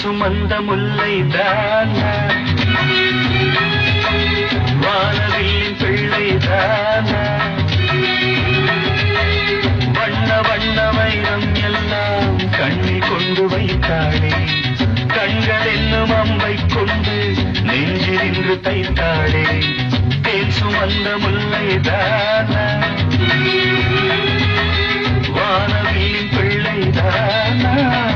சுமந்த முல்லை தானா வானவில்லின் பிள்ளை தானா வண்ண வண்ண வைரம் எல்லாம் கண்ணில் கொண்டு வைத்தாளே கண்கள் என்னும் அம்பை கொண்டு நெஞ்சில் இன்று தைத்தாளே தேன் சுமந்த முல்லை தானா வானவில்லின் பிள்ளை தானா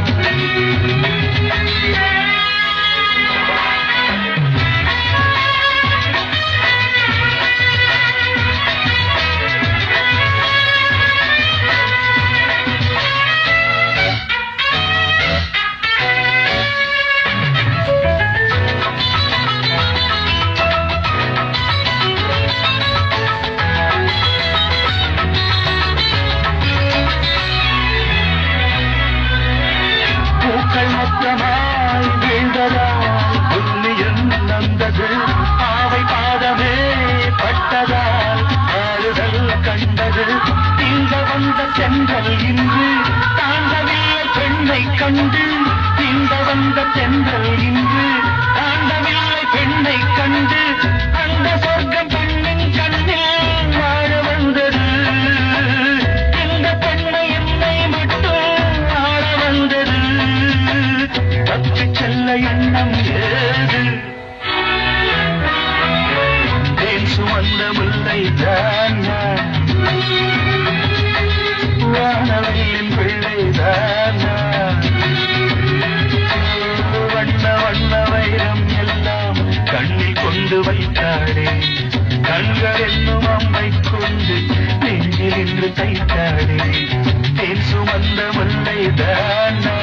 பூக்கள் மொத்தமாய் வீழ்ந்ததால் புண்ணியம் நந்தது பாவை பாதமே பட்டதால் ஆறுதல் கண்டது இந்த வந்த சென்றல் இன்று தாண்டவில்லை பெண்ணை கண்டு இந்த வந்த சென்றல் இன்று தாண்டவில்லை பெண்ணை கண்டு அந்த சொர்க்கம் பெண்ணின் கண்ணில் வாழ வந்தது இந்த பெண்ணை என்னை மட்டும் ஆள வந்தது தப்பிச் செல்ல எண்ணம் ஏது தேன் சுமந்த முல்லை தானா வானவில்லின் பிள்ளை தானா வண்ண வண்ண வைரம் எல்லாம் கண்ணில் கொண்டு வைத்தாளே கண்கள் என்னும் அம்மை கொண்டு நெஞ்சில் இன்று தைத்தாளே தேன் சுமந்த முல்லை தானா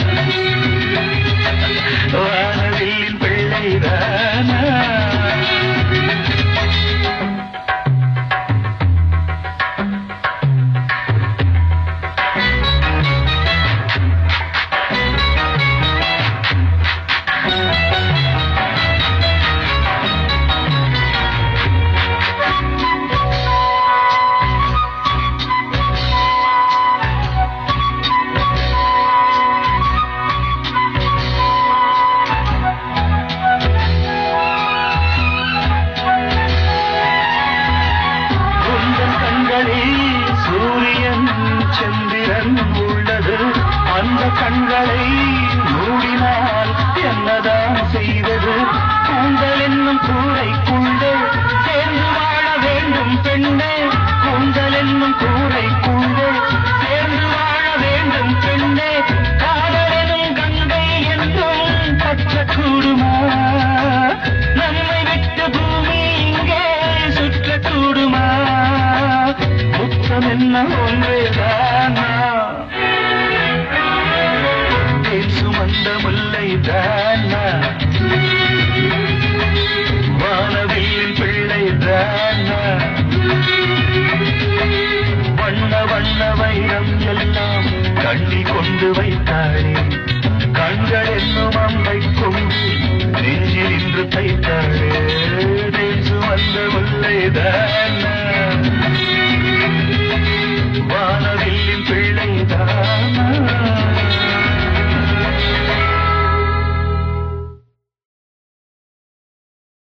வானவில்லின் பிள்ளை தானா உந்தன் கண்களில் சூரியன் சந்திரன் உள்ளது அந்த கண்களை மூடினால் என்னதான் செய்வது கூந்தல் என்னும் கூரைக்குள்ளே சேர்ந்து வாழ வேண்டும் பெண்ணே கூந்தல் என்னும் கூரைக்குள்ளே சேர்ந்து வாழ வேண்டும் பெண்ணே காதலெனும் கங்கை என்றும் பற்றக்கூடுமா நம்மை விட்டு பூமி இங்கே சுற்றக்கூடுமா முத்தம் என்ன ஒன்றேதானா தேன் சுமந்த முல்லை தானா வானவில்லின் பிள்ளை தானா வண்ண வண்ண வைரம் எல்லாம் கண்ணில் கொண்டு வைத்தாளே கண்கள் என்னும் அம்பை கொண்டு நெஞ்சில்